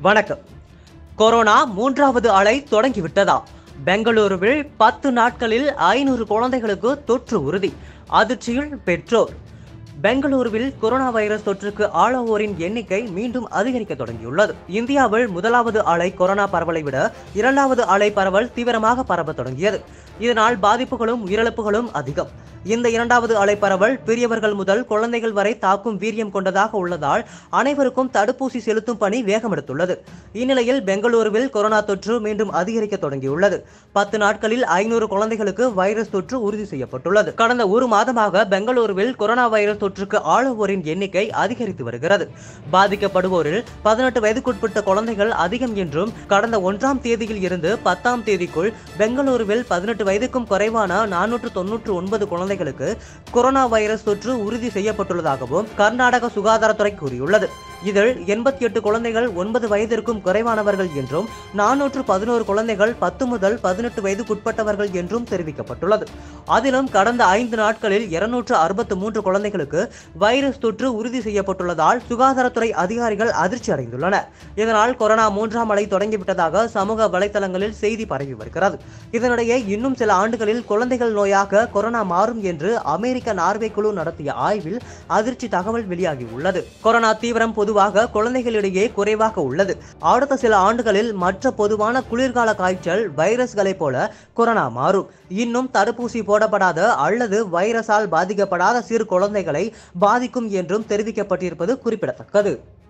வணக்கம் கொரோனா மூன்றாவது அலை தொடங்கிவிட்டதா பெங்களூருவில் பத்து நாட்களில் ஐநூறு குழந்தைகளுக்கு தொற்று உறுதி அதிர்ச்சியில் பெற்றோர் பெங்களூருவில் கொரோனா வைரஸ் தொற்றுக்கு ஆளாவோரின் எண்ணிக்கை மீண்டும் அதிகரிக்க தொடங்கியுள்ளது இந்தியாவில் முதலாவது அலை கொரோனா பரவலை விட இரண்டாவது அலை பரவல் தீவிரமாக பரவ தொடங்கியது இதனால் பாதிப்புகளும் உயிரிழப்புகளும் அதிகம் இந்த இரண்டாவது அலை பரவல் பெரியவர்கள் முதல் குழந்தைகள் வரை தாக்கும் வீரியம் கொண்டதாக உள்ளதால் அனைவருக்கும் தடுப்பூசி செலுத்தும் பணி வேகமெடுத்துள்ளது இந்நிலையில் பெங்களூருவில் கொரோனா தொற்று மீண்டும் அதிகரிக்க தொடங்கியுள்ளது பத்து நாட்களில் ஐநூறு குழந்தைகளுக்கு வைரஸ் தொற்று உறுதி செய்யப்பட்டுள்ளது கடந்த ஒரு மாதமாக பெங்களூருவில் கொரோனா வைரஸ் தொற்றுக்கு ஆளுவோரின் எண்ணிக்கை அதிகரித்து வருகிறது பாதிக்கப்படுவோரில் பதினெட்டு வயதுக்குட்பட்ட குழந்தைகள் அதிகம் என்றும் கடந்த ஒன்றாம் தேதியில் இருந்து பத்தாம் தேதிக்குள் பெங்களூருவில் பதினெட்டு வயதுக்கும் குறைவான நானூற்று தொன்னூற்று ஒன்பது குழந்தைகளுக்கு கொரோனா வைரஸ் தொற்று உறுதி செய்யப்பட்டுள்ளதாகவும் கர்நாடக சுகாதாரத்துறை கூறியுள்ளது இதில் எண்பத்தி எட்டு குழந்தைகள் ஒன்பது வயதிற்கும் குறைவானவர்கள் என்றும் நானூற்று பதினோரு குழந்தைகள் பத்து முதல் பதினெட்டு வயதுக்குட்பட்டவர்கள் என்றும் தெரிவிக்கப்பட்டுள்ளது அதிலும் கடந்த ஐந்து நாட்களில் இருநூற்று அறுபத்து மூன்று குழந்தைகளுக்கு வைரஸ் தொற்று உறுதி செய்யப்பட்டுள்ளதால் சுகாதாரத்துறை அதிகாரிகள் அதிர்ச்சி அடைந்துள்ளனர் இதனால் கொரோனா மூன்றாம் அலை தொடங்கிவிட்டதாக சமூக வலைதளங்களில் செய்தி பரவி வருகிறது இதனிடையே இன்னும் சில ஆண்டுகளில் குழந்தைகள் நோயாக கொரோனா மாறும் என்று அமெரிக்க நார்வே குழு நடத்திய ஆய்வில் அதிர்ச்சி தகவல் வெளியாகியுள்ளது கொரோனா தீவிரம் பொதுவாக குழந்தைகளிடையே குறைவாக உள்ளது அடுத்த சில ஆண்டுகளில் மற்ற பொதுவான குளிர்கால காய்ச்சல் வைரஸ்களைப் போல கொரோனா மாறும் இன்னும் தடுப்பூசி போடப்படாத அல்லது வைரஸால் பாதிக்கப்படாத சிறு குழந்தைகளை பாதிக்கும் என்றும் தெரிவிக்கப்பட்டிருப்பது குறிப்பிடத்தக்கது